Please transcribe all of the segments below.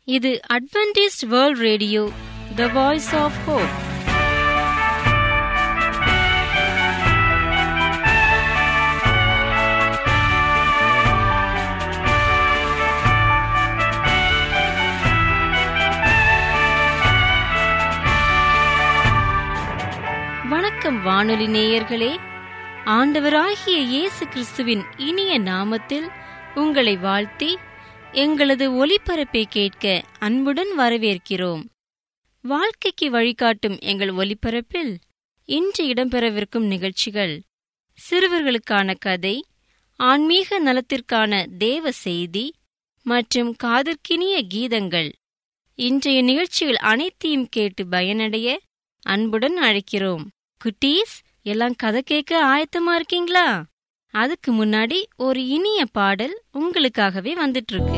இது Adventist world radio the voice of hope வணக்கம் வானொலி நேயர்களே ஆண்டவராகிய இயேசு கிறிஸ்துவின் இனிய நாமத்தில் உங்களை வாழ்த்தி எங்களது ஒலிபரப்பை கேட்க அன்புடன் வரவேற்கிறோம் வாழ்க்கைக்கு வழிகாட்டும் எங்கள் ஒலிபரப்பில் இன்று இடம்பெறவிருக்கும் நிகழ்ச்சிகள் சிறுவர்களுக்கான கதை ஆன்மீக நலத்திற்கான தேவ செய்தி மற்றும் காதற்கினிய கீதங்கள் இன்றைய நிகழ்ச்சிகள் அனைத்தையும் கேட்டு பயனடைய அன்புடன் அழைக்கிறோம் குட்டீஸ் எல்லாம் கதை கேட்க ஆயத்தமா இருக்கீங்களா அதுக்கு முன்னாடி ஒரு இனிய பாடல் உங்களுக்காகவே வந்துட்டு இருக்கு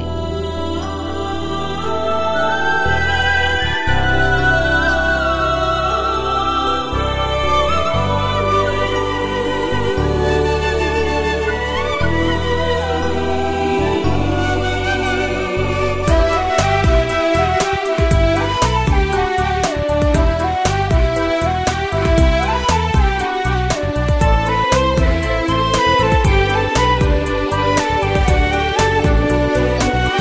ஆ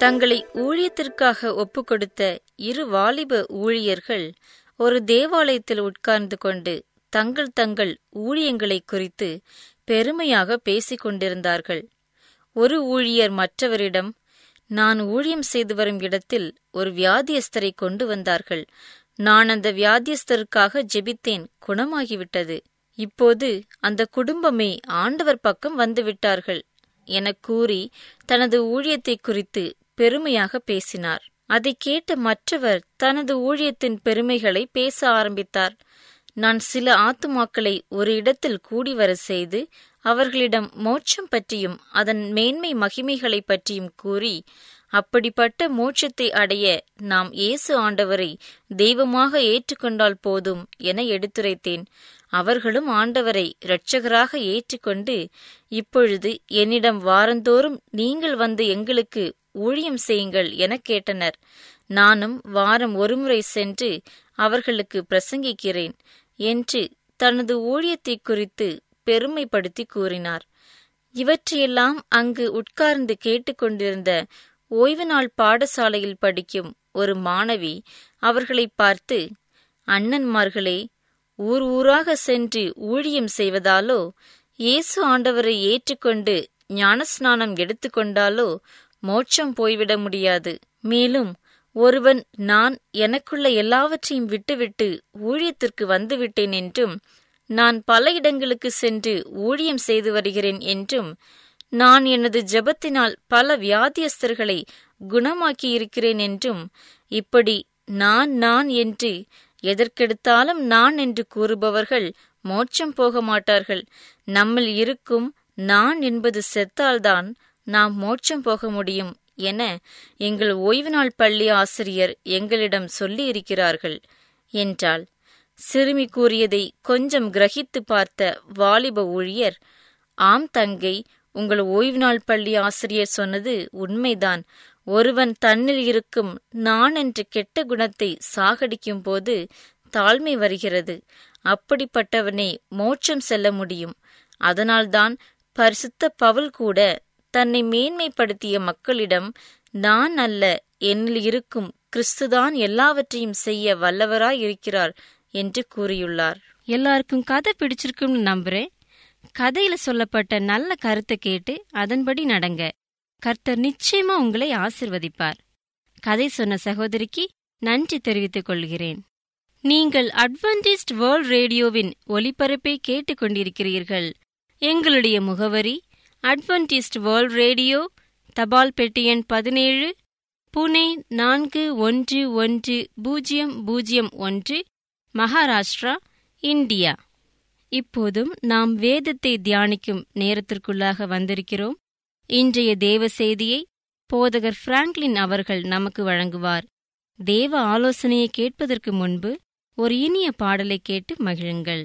தங்களை ஊழியத்திற்காக ஒப்புக்கொடுத்த இரு வாலிப ஊழியர்கள் ஒரு தேவாலயத்தில் உட்கார்ந்து கொண்டு தங்கள் தங்கள் ஊழியங்களை குறித்து பெருமையாக பேசிக் கொண்டிருந்தார்கள் ஒரு ஊழியர் மற்றவரிடம் நான் ஊழியம் செய்து வரும் இடத்தில் ஒரு வியாதியஸ்தரை கொண்டு வந்தார்கள் நான் அந்த வியாதியஸ்தருக்காக ஜெபித்தேன் குணமாகிவிட்டது இப்போது அந்த குடும்பமே ஆண்டவர் பக்கம் வந்துவிட்டார்கள் எனக் கூறி தனது ஊழியத்தை குறித்து பெருமையாக பேசினார் அதை கேட்ட மற்றவர் தனது ஊழியத்தின் பெருமைகளை பேச ஆரம்பித்தார் நான் சில ஆத்துமாக்களை ஒரு இடத்தில் கூடி வர செய்து அவர்களிடம் மோட்சம் பற்றியும் அதன் மேன்மை மகிமைகளை பற்றியும் கூறி அப்படிப்பட்ட மோட்சத்தை அடைய நாம் இயேசு ஆண்டவரை தெய்வமாக ஏற்றுக்கொண்டால் போதும் என எடுத்துரைத்தேன் அவர்களும் ஆண்டவரை இரட்சகராக ஏற்றுக்கொண்டு இப்பொழுது என்னிடம் வாரந்தோறும் நீங்கள் வந்து எங்களுக்கு ஊழியம் செய்யுங்கள் எனக் கேட்டனர் நானும் வாரம் ஒருமுறை சென்று அவர்களுக்கு பிரசங்கிக்கிறேன் என்று தனது ஊழியத்தை குறித்து பெருமைப்படுத்தி கூறினார் இவற்றையெல்லாம் அங்கு உட்கார்ந்து கேட்டுக்கொண்டிருந்த ஓய்வு நாள் பாடசாலையில் படிக்கும் ஒரு மாணவி அவர்களை பார்த்து அண்ணன்மார்களே ஊர் ஊராக சென்று ஊழியம் செய்வதாலோ இயேசு ஆண்டவரை ஏற்றுக்கொண்டு ஞானஸ்நானம் எடுத்துக்கொண்டாலோ மோட்சம் போய்விட முடியாது மேலும் ஒருவன் நான் எனக்குள்ள எல்லாவற்றையும் விட்டுவிட்டு ஊழியத்திற்கு வந்துவிட்டேன் என்றும் நான் பல இடங்களுக்கு சென்று ஊழியம் செய்து வருகிறேன் என்றும் நான் எனது ஜெபத்தினால் பல வியாதியஸ்தர்களை குணமாக்கியிருக்கிறேன் என்றும் இப்படி நான் நான் என்று எதற்கெடுத்தாலும் நான் என்று கூறுபவர்கள் மோட்சம் போக மாட்டார்கள் நம்மில் இருக்கும் நான் என்பது செத்தால்தான் நாம் மோட்சம் போக முடியும் என எங்கள் ஓய்வு நாள் பள்ளி ஆசிரியர் எங்களிடம் சொல்லியிருக்கிறார்கள் என்றாள் சிறுமி கூறியதை கொஞ்சம் கிரகித்து பார்த்த வாலிப ஊழியர் ஆம் தங்கை உங்கள் ஓய்வு நாள் பள்ளி ஆசிரியர் சொன்னது உண்மைதான் ஒருவன் தன்னில் இருக்கும் நான் என்ற கெட்ட குணத்தை சாகடிக்கும் போது தாழ்மை வருகிறது அப்படிப்பட்டவனே மோட்சம் செல்ல முடியும் அதனால்தான் பரிசுத்த பவுல் கூட தன்னை மேன்மைப்படுத்திய மக்களிடம் நான் அல்ல என்னில் இருக்கும் கிறிஸ்துதான் எல்லாவற்றையும் செய்ய வல்லவராய் இருக்கிறார் என்று கூறியுள்ளார் எல்லாருக்கும் கதை பிடிச்சிருக்கும்னு நம்புறேன் கதையில சொல்லப்பட்ட நல்ல கருத்தை கேட்டு அதன்படி நடங்க கர்த்தர் நிச்சயமா உங்களை ஆசிர்வதிப்பார் கதை சொன்ன சகோதரிக்கு நன்றி தெரிவித்துக் கொள்கிறேன் நீங்கள் அட்வென்டிஸ்ட் வேர்ல்ட் ரேடியோவின் ஒலிபரப்பை கேட்டுக்கொண்டிருக்கிறீர்கள் எங்களுடைய முகவரி அட்வென்டிஸ்ட் வேர்ல்ட் ரேடியோ தபால் பெட்டி எண் பதினேழு புனே நான்கு ஒன்று ஒன்று பூஜ்ஜியம் பூஜ்ஜியம் ஒன்று மகாராஷ்டிரா இந்தியா இப்போதும் நாம் வேதத்தை தியானிக்கும் நேரத்திற்குள்ளாக வந்திருக்கிறோம் இன்றைய தேவ செய்தியை போதகர் பிராங்க்லின் அவர்கள் நமக்கு வழங்குவார் தேவ ஆலோசனையை கேட்பதற்கு முன்பு ஒரு இனிய பாடலை கேட்டு மகிழுங்கள்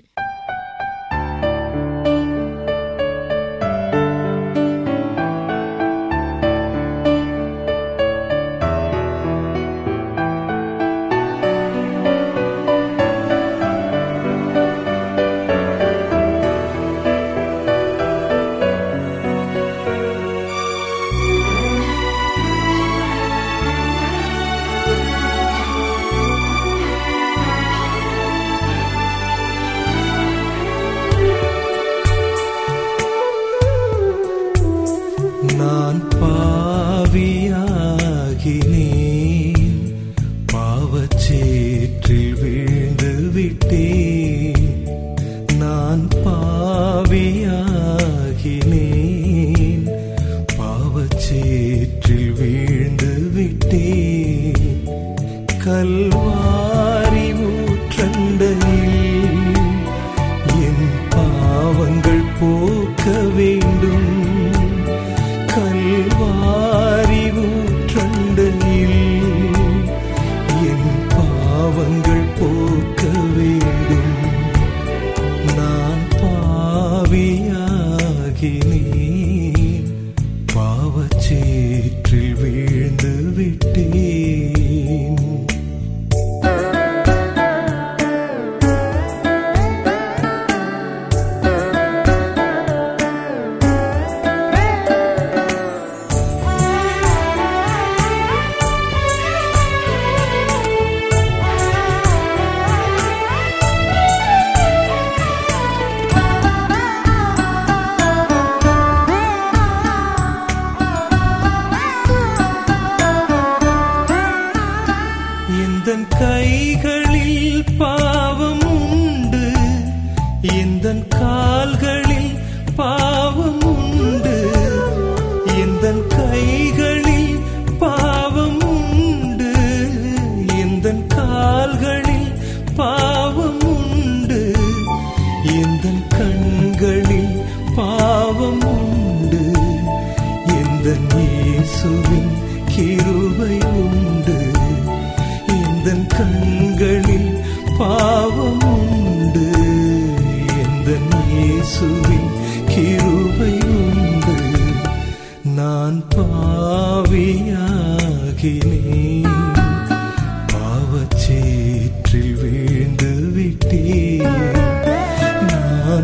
நான் பாவியாகினேன் பாவச்சேற்றில் வீழ்ந்து விட்டேன் நான் பாவியாகினேன் பாவச்சேற்றில் வீழ்ந்து விட்டேன் கல்வாரி ஊற்றண்டையில் என் பாவங்கள் போக்க வேண்டும் கல்வாரி ஊற்றண்டையில் என் பாவங்கள் போக்க வேண்டும் நான் பாவியாகினேன் பாவச்சேற்றில் வீழ்ந்து விட்டேன் ஆ பாவம் உண்டு எந்த இயேசுவின் கிருபை உண்டு எந்த கண்களில் பாவம் உண்டு எந்த இயேசுவின் கிருபை உண்டு நான் பாவியாகினேன் பாவச்சேற்றில் வீழ்ந்து விட்டேன் நான்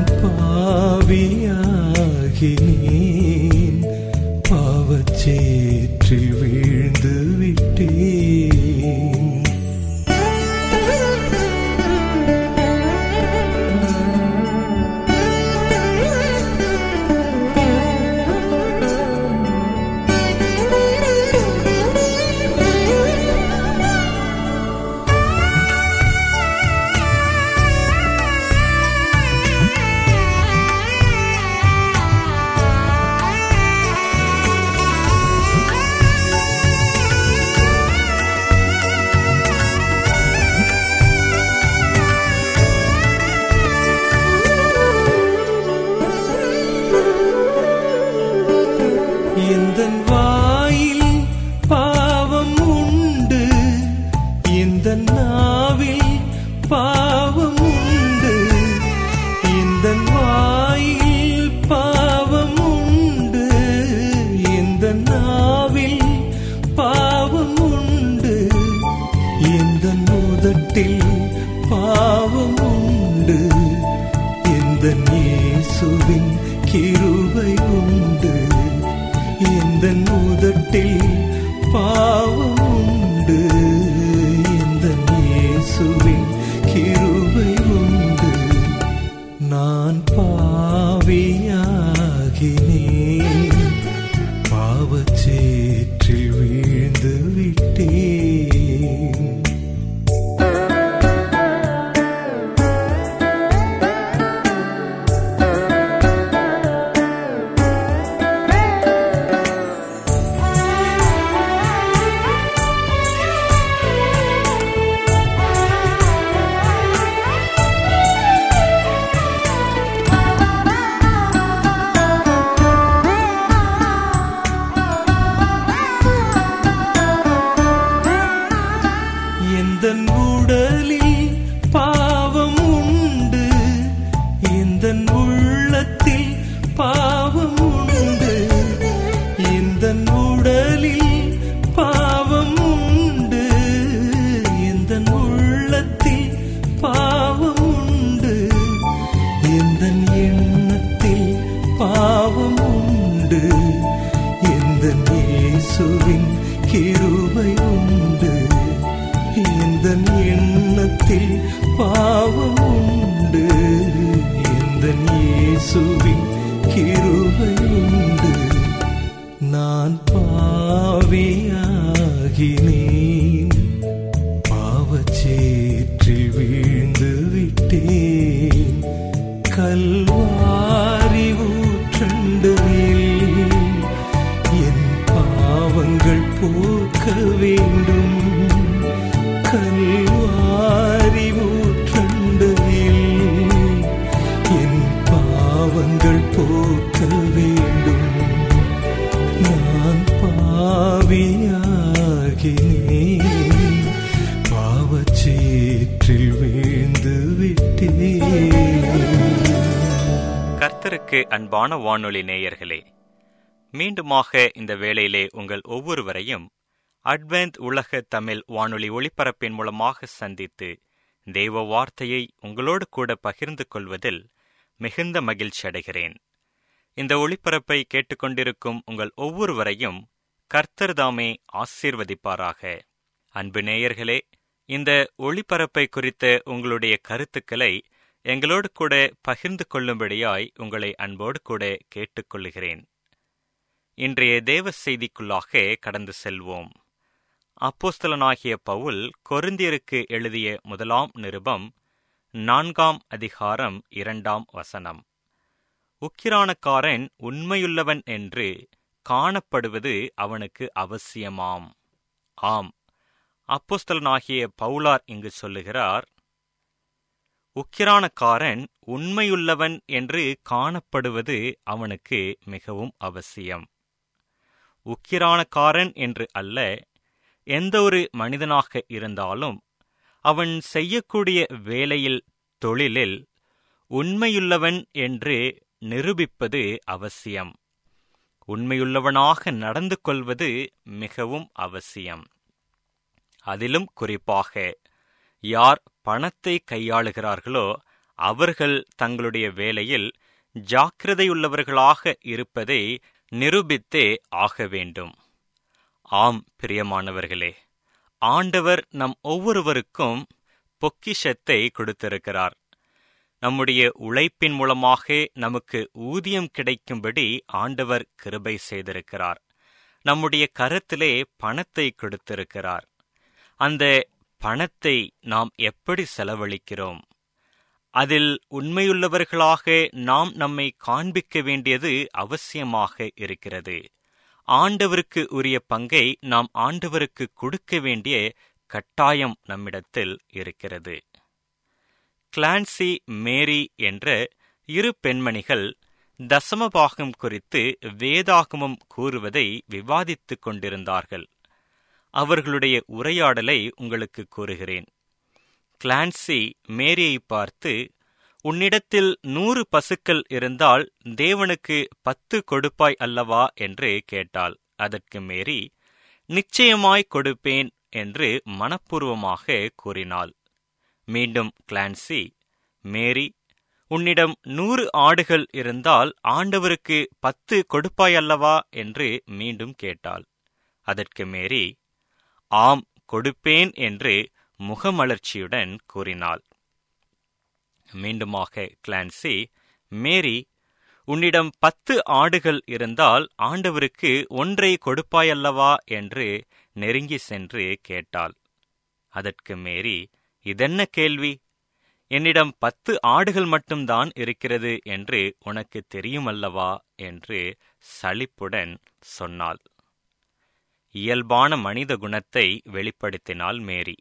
பாவியாகினேன் பாவச்சேற்றில் வீழ்ந்து விட்டேன் எந்தன் வாயில் பாவம் உண்டு இந்த நாவில் பாவம் உண்டு இந்த வாயில் பாவம் உண்டு இந்த நாவில் பாவம் உண்டு இந்த நுதட்டில் பாவம் உண்டு இந்த இயேசுவின் கிருபை உண்டு இந்த நுதட்டில் பாவம் உண்டு இந்த இயேசுவின் கிருபை உண்டு நான் பாவியாகினேன் பாவச்சேற்றில் வீழ்ந்து விட்டேன் எந்த உடலில் பாவம் உண்டு எந்த உள்ளத்தில் பாவம் உண்டு எந்த உடலில் பாவம் உண்டு எந்த உள்ளத்தில் பாவம் உண்டு எந்த எண்ணத்தில் பாவம் உண்டு எந்த இயேசுவின் கிருபை உண்டு எந்த எண்ணத்தில் பாவம் உண்டு எந்த இயேசுவின் கிருபை உண்டு நான் பாவியாகினேன் பாவச்சேற்றில் வீழ்ந்து விட்டேன் கல்வாரி ஊற்றண்டனில் என் பாவங்கள் போக்க வேண்டும் கல்வாரி ஊற்றண்டனில் என் பாவங்கள் போக்க வேண்டும் நான் பாவியாகினேன் பாவச்சேற்றில் வீழ்ந்து விட்டேன் கர்த்தருக்கு அன்பான வானொலி நேயர்களே மீண்டுமாக இந்த வேளையிலே உங்கள் ஒவ்வொருவரையும் அட்வென்த் உலக தமிழ் வானொலி ஒளிபரப்பின் மூலமாக சந்தித்து தேவ வார்த்தையை உங்களோடு கூட பகிர்ந்து கொள்வதில் மிகுந்த மகிழ்ச்சி அடைகிறேன் இந்த ஒளிபரப்பை கேட்டுக்கொண்டிருக்கும் உங்கள் ஒவ்வொருவரையும் கர்த்தர் தாமே ஆசீர்வதிப்பாராக அன்பு நேயர்களே இந்த ஒளிபரப்பை குறித்த உங்களுடைய கருத்துக்களை எங்களோடு கூட பகிர்ந்து கொள்ளும்படியாய் உங்களை அன்போடு கூட கேட்டுக்கொள்ளுகிறேன் இன்றைய தேவ செய்திக்குள்ளாக கடந்து செல்வோம் அப்போஸ்தலனாகிய பவுல் கொரிந்தியருக்கு எழுதிய முதலாம் நிருபம் நான்காம் அதிகாரம் இரண்டாம் வசனம் உக்கிரானக்காரன் உண்மையுள்ளவன் என்று காணப்படுவது அவனுக்கு அவசியமாம் ஆம் அப்போஸ்தலனாகிய பவுலார் இங்கு சொல்லுகிறார் உக்கிரானக்காரன் உண்மையுள்ளவன் என்று காணப்படுவது அவனுக்கு மிகவும் அவசியம் உக்கிரானக்காரன் என்று அல்ல எந்த ஒரு மனிதனாக இருந்தாலும் அவன் செய்யக்கூடிய வேலையில் தொழிலில் உண்மையுள்ளவன் என்று நிரூபிப்பது அவசியம் உண்மையுள்ளவனாக நடந்து கொள்வது மிகவும் அவசியம் அதிலும் குறிப்பாக யார் பணத்தை கையாளுகிறார்களோ அவர்கள் தங்களுடைய வேலையில் ஜாக்கிரதையுள்ளவர்களாக இருப்பதை நிரூபித்தே ஆக வேண்டும் ஆம் பிரியமானவர்களே ஆண்டவர் நம் ஒவ்வொருவருக்கும் பொக்கிஷத்தை கொடுத்திருக்கிறார் நம்முடைய உழைப்பின் மூலமாக நமக்கு ஊதியம் கிடைக்கும்படி ஆண்டவர் கிருபை செய்திருக்கிறார் நம்முடைய கரத்திலே பணத்தை கொடுத்திருக்கிறார் அந்த பணத்தை நாம் எப்படி செலவழிக்கிறோம் அதில் உண்மையுள்ளவர்களாக நாம் நம்மை காண்பிக்க வேண்டியது அவசியமாக இருக்கிறது ஆண்டவருக்கு உரிய பங்கை நாம் ஆண்டவருக்கு கொடுக்க வேண்டிய கட்டாயம் நம்மிடத்தில் இருக்கிறது கிளான்சி மேரி என்ற இரு பெண்மணிகள் தசமபாகம் குறித்து வேதாகமம் கூறுவதை விவாதித்துக் கொண்டிருந்தார்கள் அவர்களுடைய உரையாடலை உங்களுக்கு கூறுகிறேன் கிளான்சி மேரியை பார்த்து உன்னிடத்தில் நூறு பசுக்கள் இருந்தால் தேவனுக்கு பத்து கொடுப்பாய் அல்லவா என்று கேட்டாள் அதற்கு மேரி நிச்சயமாய் கொடுப்பேன் என்று மனப்பூர்வமாக கூறினாள் மீண்டும் கிளான்சி மேரி உன்னிடம் நூறு ஆடுகள் இருந்தால் ஆண்டவருக்கு பத்து கொடுப்பாய் அல்லவா என்று மீண்டும் கேட்டாள் அதற்கு மேரி ஆம் கொடுப்பேன் என்று முகமலர்ச்சியுடன் கூறினாள் மீண்டுமாக கிளான்சி மேரி உன்னிடம் பத்து ஆடுகள் இருந்தால் ஆண்டவருக்கு ஒன்றை கொடுப்பாயல்லவா என்று நெருங்கி சென்று கேட்டாள் அதற்கு மேரி இதென்ன கேள்வி என்னிடம் பத்து ஆடுகள் மட்டும்தான் இருக்கிறது என்று உனக்கு தெரியுமல்லவா என்று சலிப்புடன் சொன்னாள் இயல்பான மனித குணத்தை வெளிப்படுத்தினாள் மேரி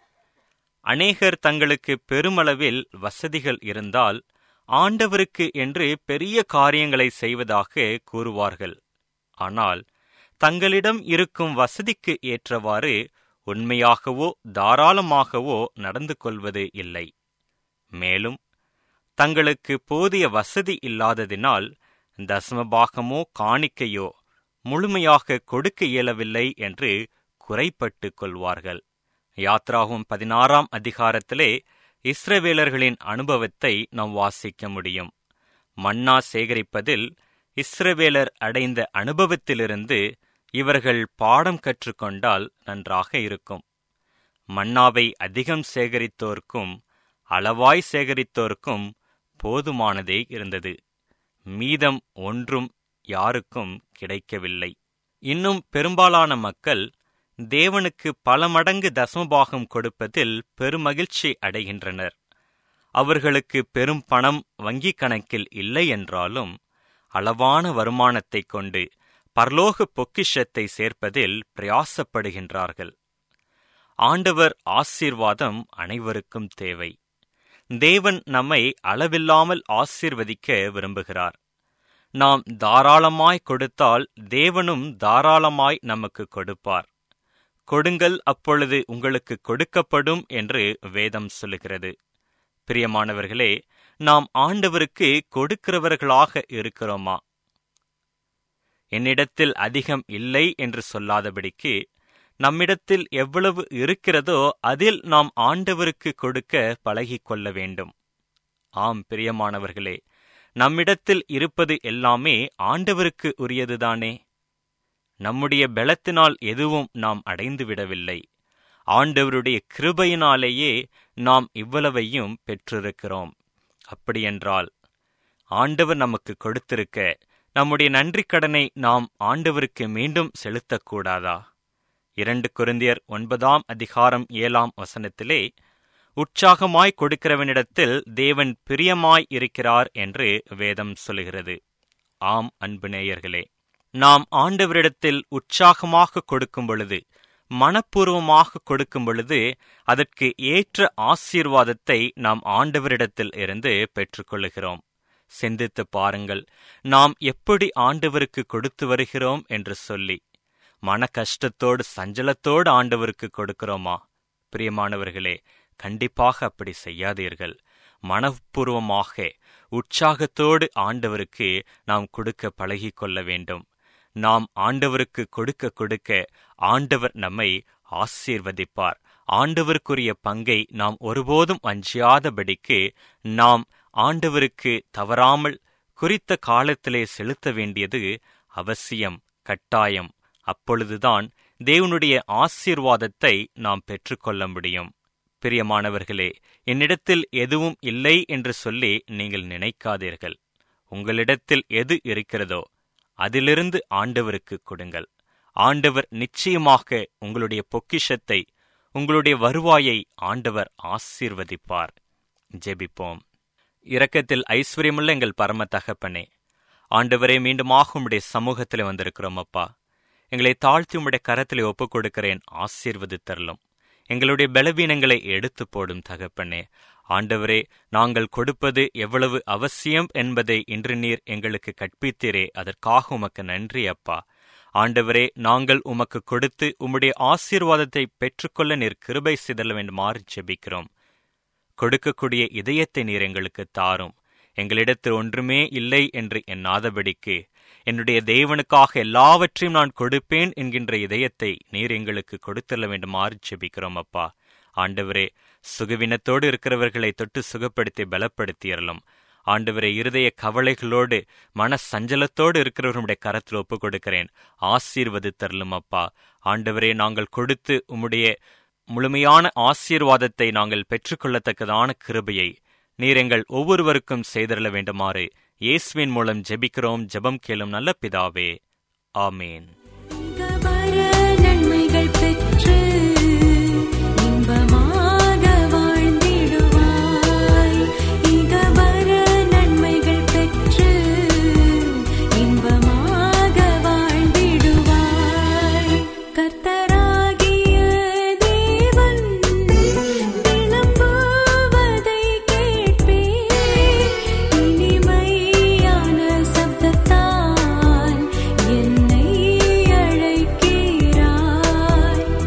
அநேகர் தங்களுக்கு பெருமளவில் வசதிகள் இருந்தால் ஆண்டவருக்கு என்று பெரிய காரியங்களை செய்வதாக கூறுவார்கள் ஆனால் தங்களிடம் இருக்கும் வசதிக்கு ஏற்றவாறு உண்மையாகவோ தாராளமாகவோ நடந்து கொள்வது இல்லை மேலும் தங்களுக்கு போதிய வசதி இல்லாததினால் தசமபாகமோ காணிக்கையோ முழுமையாக கொடுக்க இயலவில்லை என்று குறைப்பட்டு கொள்வார்கள் யாத்ராகும் பதினாறாம் அதிகாரத்திலே இஸ்ரவேலர்களின் அனுபவத்தை நாம் வாசிக்க முடியும் மன்னா சேகரிப்பதில் இஸ்ரவேலர் அடைந்த அனுபவத்திலிருந்து இவர்கள் பாடம் கற்றுக்கொண்டால் நன்றாக இருக்கும் மன்னாவை அதிகம் சேகரித்தோர்க்கும் அளவாய் சேகரித்தோர்க்கும் போதுமானதே இருந்தது மீதம் ஒன்றும் யாருக்கும் கிடைக்கவில்லை இன்னும் பெரும்பாலான மக்கள் தேவனுக்கு பல மடங்கு தசமபாகம் கொடுப்பதில் பெருமகிழ்ச்சி அடைகின்றனர் அவர்களுக்கு பெரும் பணம் வங்கிக் கணக்கில் இல்லை என்றாலும் அளவான வருமானத்தைக் கொண்டு பரலோக பொக்கிஷத்தை சேர்ப்பதில் பிரயாசப்படுகின்றார்கள் ஆண்டவர் ஆசீர்வாதம் அனைவருக்கும் தேவை தேவன் நம்மை அளவில்லாமல் ஆசீர்வதிக்க விரும்புகிறார் நாம் தாராளமாய் கொடுத்தால் தேவனும் தாராளமாய் நமக்கு கொடுப்பார் கொடுங்கள் அப்பொழுது உங்களுக்கு கொடுக்கப்படும் என்று வேதம் சொல்லுகிறது பிரியமானவர்களே நாம் ஆண்டவருக்கு கொடுக்கிறவர்களாக இருக்கிறோமா என்னிடத்தில் அதிகம் இல்லை என்று சொல்லாதபடிக்கு நம்மிடத்தில் எவ்வளவு இருக்கிறதோ அதில் நாம் ஆண்டவருக்கு கொடுக்க பழகிக் கொள்ள வேண்டும் ஆம் பிரியமானவர்களே நம்மிடத்தில் இருப்பது எல்லாமே ஆண்டவருக்கு உரியதுதானே நம்முடைய பலத்தினால் எதுவும் நாம் அடைந்து விடவில்லை ஆண்டவருடைய கிருபையினாலேயே நாம் இவ்வளவையும் பெற்றிருக்கிறோம் அப்படியென்றால் ஆண்டவர் நமக்கு கொடுத்திருக்க நம்முடைய நன்றிக் கடனை நாம் ஆண்டவருக்கு மீண்டும் செலுத்தக்கூடாதா இரண்டு குருந்தியர் ஒன்பதாம் அதிகாரம் ஏழாம் வசனத்திலே உற்சாகமாய் கொடுக்கிறவனிடத்தில் தேவன் பிரியமாய் இருக்கிறார் என்று வேதம் சொல்கிறது ஆம் அன்பு நேயர்களே நாம் ஆண்டவரிடத்தில் உற்சாகமாக கொடுக்கும் பொழுது மனப்பூர்வமாக கொடுக்கும் பொழுது அதற்கு ஏற்ற ஆசீர்வாதத்தை நாம் ஆண்டவரிடத்தில் இருந்து பெற்றுக்கொள்ளுகிறோம் சிந்தித்து பாருங்கள் நாம் எப்படி ஆண்டவருக்கு கொடுத்து வருகிறோம் என்று சொல்லி மன கஷ்டத்தோடு சஞ்சலத்தோடு ஆண்டவருக்கு கொடுக்கிறோமா பிரியமானவர்களே கண்டிப்பாக அப்படி செய்யாதீர்கள் மனப்பூர்வமாக உற்சாகத்தோடு ஆண்டவருக்கு நாம் கொடுக்க பழகிக் கொள்ள வேண்டும் நாம் ஆண்டவருக்கு கொடுக்க கொடுக்க ஆண்டவர் நம்மை ஆசீர்வதிப்பார் ஆண்டவருக்குரிய பங்கை நாம் ஒருபோதும் அஞ்சியாதபடிக்கு நாம் ஆண்டவருக்கு தவறாமல் குறித்த காலத்திலே செலுத்த வேண்டியது அவசியம் கட்டாயம் அப்பொழுதுதான் தேவனுடைய ஆசீர்வாதத்தை நாம் பெற்றுக்கொள்ள முடியும் பிரியமானவர்களே என்னிடத்தில் எதுவும் இல்லை என்று சொல்லி நீங்கள் நினைக்காதீர்கள் உங்களிடத்தில் எது இருக்கிறதோ அதிலிருந்து ஆண்டவருக்கு கொடுங்கள் ஆண்டவர் நிச்சயமாக உங்களுடைய பொக்கிஷத்தை உங்களுடைய வருவாயை ஆண்டவர் ஆசீர்வதிப்பார் ஜெபிப்போம் இரக்கத்தில் ஐஸ்வர்யமுள்ள எங்கள் பரம தகப்பனே ஆண்டவரே மீண்டுமாக உம்முடைய சமூகத்தில் வந்திருக்கிறோம் அப்பா எங்களை தாழ்த்தி உம்முடைய கரத்திலே ஒப்புக் கொடுக்கிறேன் ஆசீர்வதித்தரலும் எங்களுடைய பலவீனங்களை எடுத்து போடும் தகப்பனே ஆண்டவரே நாங்கள் கொடுப்பது எவ்வளவு அவசியம் என்பதை இன்று நீர் எங்களுக்கு கற்பித்தீரே அதற்காக உமக்கு நன்றி அப்பா ஆண்டவரே நாங்கள் உமக்கு கொடுத்து உம்முடைய ஆசீர்வாதத்தை பெற்றுக்கொள்ள நீர் கிருபை சிதற வேண்டுமாறு ஜெபிக்கிறோம் கொடுக்கக்கூடிய இதயத்தை நீர் எங்களுக்கு தாரும் எங்களிடத்தில் ஒன்றுமே இல்லை என்று எண்ணாதபடிக்கு என்னுடைய தேவனுக்காக எல்லாவற்றையும் நான் கொடுப்பேன் என்கின்ற இதயத்தை நீர் எங்களுக்கு கொடுத்தள்ள வேண்டுமாறு ஜெபிக்கிறோம் அப்பா ஆண்டவரே சுகவினத்தோடு இருக்கிறவர்களை தொட்டு சுகப்படுத்தி பலப்படுத்தியறலும் ஆண்டவரே இருதய கவலைகளோடு மன சஞ்சலத்தோடு இருக்கிறவர்களுடைய கரத்தில் ஒப்புக் கொடுக்கிறேன் ஆசீர்வதித்தரலும் அப்பா ஆண்டவரே நாங்கள் கொடுத்து உம்முடைய முழுமையான ஆசீர்வாதத்தை நாங்கள் பெற்றுக்கொள்ளத்தக்கதான கிருபையை நீர் எங்கள் ஒவ்வொருவருக்கும் செய்தரல வேண்டுமாறு இயேசுவின் மூலம் ஜெபிக்கிறோம் ஜெபம் கேளும் நல்ல பிதாவே ஆமேன் இகவர நன்மைகள் பெற்று இன்பமாக வாழ்ந்திடுவாய் இகவர நன்மைகள் பெற்று இன்பமாக வாழ்ந்திடுவாய் கர்த்தராகிய தேவன் விளம்புவதை கேட்பேன் இனிமையான சப்தத்தால் என்னை அழைக்கிறாய்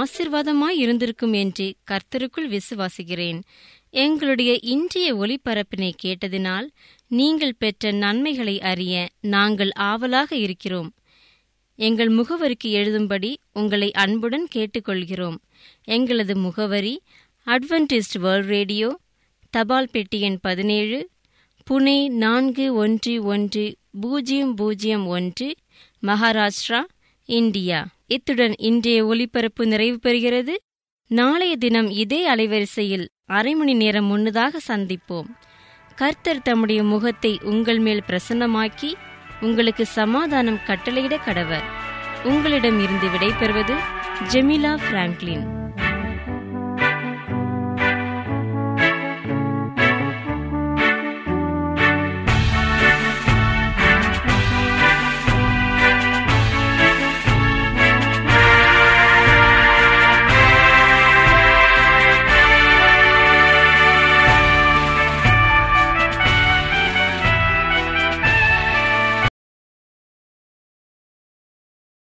ஆசிர்வாதமாய் இருந்திருக்கும் என்று கர்த்தருக்குள் விசுவாசிக்கிறேன் எங்களுடைய இன்றைய ஒளிபரப்பினை கேட்டதினால் நீங்கள் பெற்ற நன்மைகளை அறிய நாங்கள் ஆவலாக இருக்கிறோம் எங்கள் முகவரிக்கு எழுதும்படி உங்களை அன்புடன் கேட்டுக்கொள்கிறோம் எங்களது முகவரி அட்வென்டிஸ்ட் வேர்ல்ட் ரேடியோ தபால் பெட்டி எண் பதினேழு புனே நான்கு ஒன்று ஒன்று பூஜ்ஜியம் பூஜ்ஜியம் ஒன்று மகாராஷ்டிரா இந்தியா இத்துடன் இன்றைய ஒலிபரப்பு நிறைவு பெறுகிறது நாளைய தினம் இதே அலைவரிசையில் அரை மணி நேரம் முன்னதாக சந்திப்போம் கர்த்தர் தம்முடைய முகத்தை உங்கள் மேல் பிரசன்னமாக்கி உங்களுக்கு சமாதானம் கட்டளையிட கடவர் உங்களிடம் இருந்து விடைபெறுவது ஜெமிலா பிராங்க்லின்